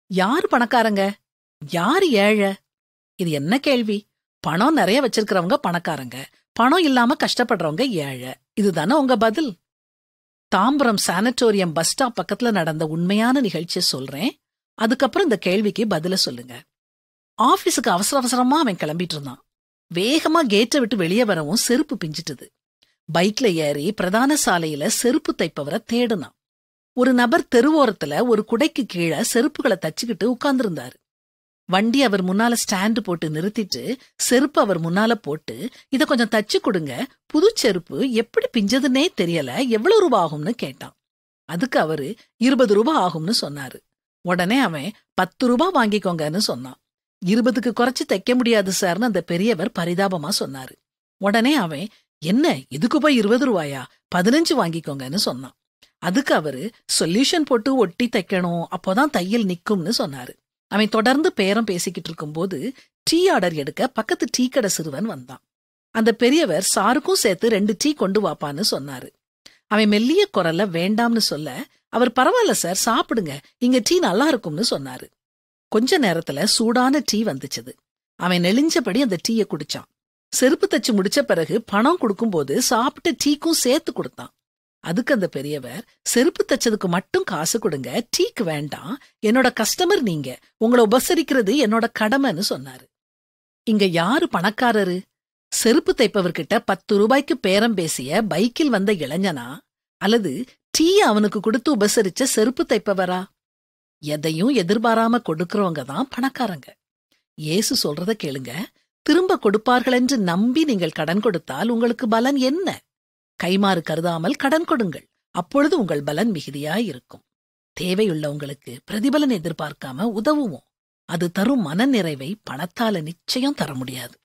யாரு பணக்காரங்க யாரு ஏழை இது என்ன கேள்வி பணம் நிறைய வச்சிருக்கிறவங்க பணக்காரங்க பணம் இல்லாம கஷ்டப்படுறவங்க ஏழை இதுதானே உங்க பதில் தாம்பரம் சானட்டோரியம் பஸ் ஸ்டாப் பக்கத்துல நடந்த உண்மையான நிகழ்ச்சியை சொல்றேன் அதுக்கப்புறம் இந்த கேள்விக்கு பதில சொல்லுங்க ஆபீஸுக்கு அவசர அவசரமா அவன் கிளம்பிட்டு இருந்தான் வேகமா கேட்டை விட்டு வெளியே வரவும் செருப்பு பிஞ்சிட்டுது பைக்ல ஏறி பிரதான சாலையில செருப்பு தைப்பவரை தேடுனான் ஒரு நபர் தெருவோரத்துல ஒரு குடைக்கு கீழே செருப்புகளை தச்சுக்கிட்டு உட்கார்ந்திருந்தாரு வண்டி அவர் முன்னால ஸ்டாண்டு போட்டு நிறுத்திட்டு செருப்பு அவர் முன்னால போட்டு இத கொஞ்சம் தச்சு கொடுங்க புது செருப்பு எப்படி பிஞ்சதுன்னே தெரியல எவ்வளவு ரூபா ஆகும்னு கேட்டான் அதுக்கு அவரு இருபது ரூபா ஆகும்னு சொன்னாரு உடனே அவன் பத்து ரூபா வாங்கிக்கோங்கன்னு சொன்னான் இருபதுக்கு குறைச்சு தைக்க முடியாது சார்னு அந்த பெரியவர் பரிதாபமா சொன்னாரு உடனே அவன் என்ன இதுக்கு போய் இருபது ரூபாயா பதினஞ்சு வாங்கிக்கோங்கன்னு சொன்னான் அதுக்கு அவரு சொல்யூஷன் போட்டு ஒட்டி தைக்கணும் அப்போதான் தையல் நிக்கும்னு சொன்னாரு அவன் தொடர்ந்து பேரம் பேசிக்கிட்டு இருக்கும்போது டீ ஆர்டர் எடுக்க பக்கத்து டீ கடை சிறுவன் வந்தான் அந்த பெரியவர் சாருக்கும் சேர்த்து ரெண்டு டீ கொண்டு வாப்பான்னு சொன்னாரு அவன் மெல்லிய குரல்ல வேண்டாம்னு சொல்ல அவர் பரவாயில்ல சார் சாப்பிடுங்க இங்க டீ நல்லா இருக்கும்னு சொன்னாரு கொஞ்ச நேரத்துல சூடான டீ வந்துச்சுது அவன் நெளிஞ்சபடி அந்த டீயை குடிச்சான் செருப்பு தச்சு முடிச்ச பிறகு பணம் கொடுக்கும்போது சாப்பிட்ட டீக்கும் சேர்த்து கொடுத்தான் அதுக்கு அந்த பெரியவர் செருப்பு தச்சதுக்கு மட்டும் காசு கொடுங்க டீக்கு வேண்டாம் என்னோட கஸ்டமர் நீங்க உங்களை உபசரிக்கிறது என்னோட கடமைன்னு சொன்னாரு இங்க யாரு பணக்காரரு செருப்பு தைப்பவர்கிட்ட பத்து ரூபாய்க்கு பேரம் பேசிய பைக்கில் வந்த இளைஞனா அல்லது டீ அவனுக்கு கொடுத்து உபசரிச்ச செருப்பு தைப்பவரா எதையும் எதிர்பாராம கொடுக்கறவங்க தான் பணக்காரங்க இயேசு சொல்றத கேளுங்க திரும்ப கொடுப்பார்கள் என்று நம்பி நீங்கள் கடன் கொடுத்தால் உங்களுக்கு பலன் என்ன கைமாறு கருதாமல் கடன் கொடுங்கள் அப்பொழுது உங்கள் பலன் மிகுதியாயிருக்கும் தேவையுள்ளவங்களுக்கு பிரதிபலன் எதிர்பார்க்காம உதவுவோம் அது தரும் மனநிறைவை பணத்தால நிச்சயம் தர முடியாது